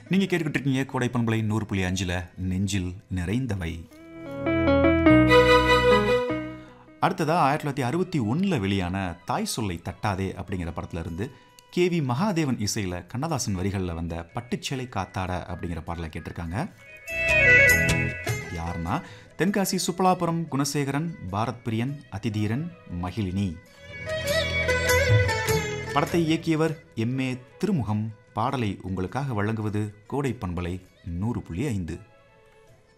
நீங்க கேட்டுக்கிட்டு இருக்கீங்க கோடை பண்பலை நூறு புள்ளி அஞ்சுல நெஞ்சில் நிறைந்தவை அடுத்ததா ஆயிரத்தி தொள்ளாயிரத்தி அறுபத்தி ஒன்றில் வெளியான தாய் சொல்லை தட்டாதே அப்படிங்கிற படத்துல இருந்து கே வி மகாதேவன் இசையில் கண்ணதாசன் வரிகளில் வந்த பட்டுச்சேலை காத்தாட அப்படிங்கிற பாடலை கேட்டிருக்காங்க யாருன்னா தென்காசி சுப்பலாபுரம் குணசேகரன் பாரத் பிரியன் அதிதீரன் மகிழினி படத்தை இயக்கியவர் எம் ஏ திருமுகம் பாடலை உங்களுக்காக வழங்குவது கோடை பண்பலை நூறு புள்ளி ஐந்து